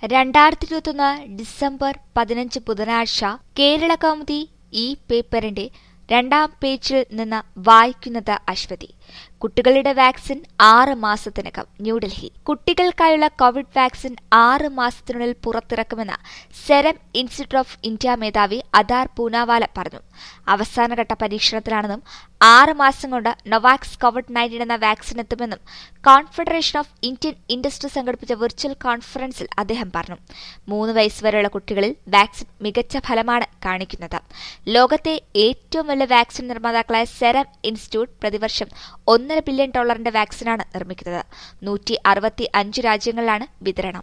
രണ്ടായിരത്തി ഇരുപത്തൊന്ന് ഡിസംബർ പതിനഞ്ച് ബുധനാഴ്ച കേരള കൗമുദി ഈ പേപ്പറിന്റെ രണ്ടാം പേജിൽ നിന്ന് വായിക്കുന്നത് അശ്വതി കുട്ടികളുടെ വാക്സിൻ ആറ് മാസത്തിനകം ന്യൂഡൽഹി കുട്ടികൾക്കായുള്ള കോവിഡ് വാക്സിൻ ആറ് മാസത്തിനുള്ളിൽ പുറത്തിറക്കുമെന്ന് സെറം ഇൻസ്റ്റിറ്റ്യൂട്ട് ഓഫ് ഇന്ത്യ മേധാവി അദാർ പൂനാവാല പറഞ്ഞു അവസാനഘട്ട പരീക്ഷണത്തിലാണെന്നും ആറ് മാസം കൊണ്ട് നൊവാക്സ് കോവിഡ് നയൻറ്റീൻ എന്ന വാക്സിൻ എത്തുമെന്നും കോൺഫെഡറേഷൻ ഓഫ് ഇന്ത്യൻ ഇൻഡസ്ട്രി സംഘടിപ്പിച്ച വെർച്വൽ കോൺഫറൻസിൽ അദ്ദേഹം പറഞ്ഞു മൂന്ന് വയസ്സുവരെയുള്ള കുട്ടികളിൽ വാക്സിൻ മികച്ച ഫലമാണ് കാണിക്കുന്നത് ലോകത്തെ ഏറ്റവും വലിയ വാക്സിൻ നിർമ്മാതാക്കളായ സെറം ഇൻസ്റ്റിറ്റ്യൂട്ട് പ്രതിവർഷം ഒന്നര ബില്യൺ ഡോളറിന്റെ വാക്സിനാണ് നിർമ്മിക്കുന്നത് നൂറ്റി അറുപത്തി അഞ്ച് രാജ്യങ്ങളിലാണ് വിതരണം